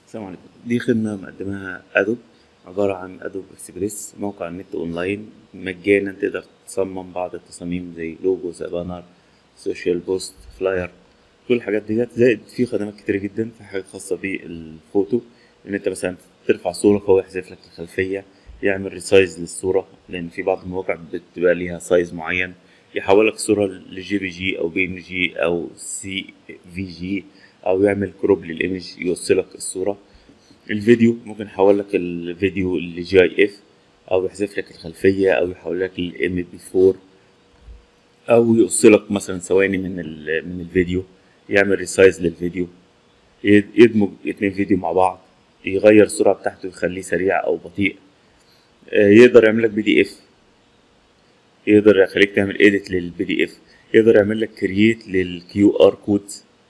السلام عليكم دي خدمة مقدمها أدوب عبارة عن أدوب إكسبريس موقع نت أونلاين مجانا تقدر تصمم بعض التصاميم زي لوجو زي بانر سوشيال بوست فلاير كل الحاجات ديت زائد في خدمات كتير جدا في حاجات خاصة بالفوتو إن أنت مثلا ترفع صورة فهو يحذف لك الخلفية يعمل ريسايز للصورة لأن في بعض المواقع بتبقى ليها سايز معين يحول لك صورة لجي بي جي أو بي إن جي أو سي في جي أو يعمل كروب للإيمج يوصلك الصورة الفيديو ممكن يحول لك الفيديو لجي اي اف او يحذف لك الخلفيه او يحول لك الام بي 4 او يوصلك مثلا ثواني من ال- من الفيديو يعمل ريسايز للفيديو يد- يدمج اتنين فيديو مع بعض يغير السرعه بتاعته يخليه سريع او بطيء آه، يقدر يعمل لك بي دي اف يقدر يخليك تعمل ايديت للبي دي اف يقدر يعمل لك كرييت للكيو ار كود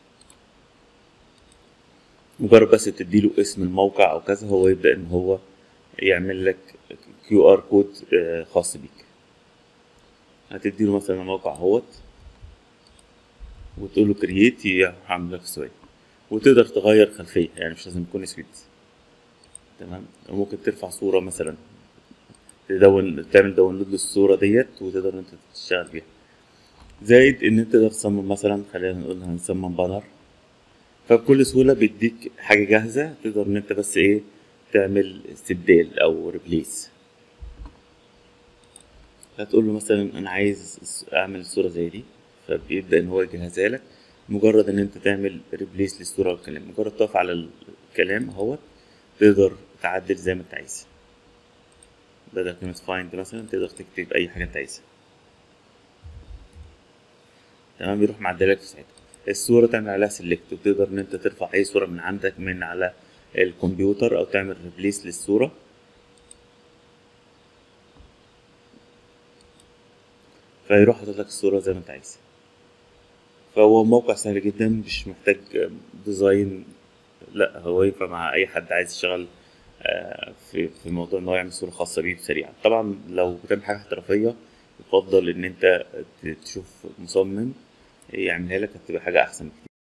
مجرد بس تديله اسم الموقع او كذا هو يبدا ان هو يعمل لك كيو ار كود خاص بيك هتديله مثلا الموقع اهوت وتقول له كرييت يعمل لك ثواني وتقدر تغير خلفيه يعني مش لازم يكون اسود تمام وممكن ترفع صوره مثلا تدون تعمل داونلود للصوره ديت وتقدر ان انت تشتغل بيها زائد ان انت تقدر تصمم مثلا خلينا نقول هنصمم بانر فبكل سهولة بيديك حاجة جاهزة تقدر إن أنت بس إيه تعمل استبدال أو ريبليس هتقول له مثلا أنا عايز أعمل صورة زي دي فبيبدأ إن هو يجهزها لك مجرد إن أنت تعمل ريبليس للصورة والكلام مجرد تقف على الكلام أهوت تقدر تعدل زي ما أنت عايز بدل كلمة فايند مثلا تقدر تكتب أي حاجة أنت عايزها تمام يروح معدلك في ساعتها الصورة تعمل عليها سيلكت وتقدر ان انت ترفع اي صورة من عندك من على الكمبيوتر او تعمل ريبليس للصورة فيروح حاطط لك الصورة زي ما انت عايز فهو موقع سهل جدا مش محتاج ديزاين لا هو ينفع مع اي حد عايز يشتغل آه، في في موضوع ان هو يعمل صورة خاصة بيه سريعة طبعا لو بتعمل حاجة احترافية يفضل ان انت تشوف مصمم يعملها لك هتبقى حاجة احسن بكتير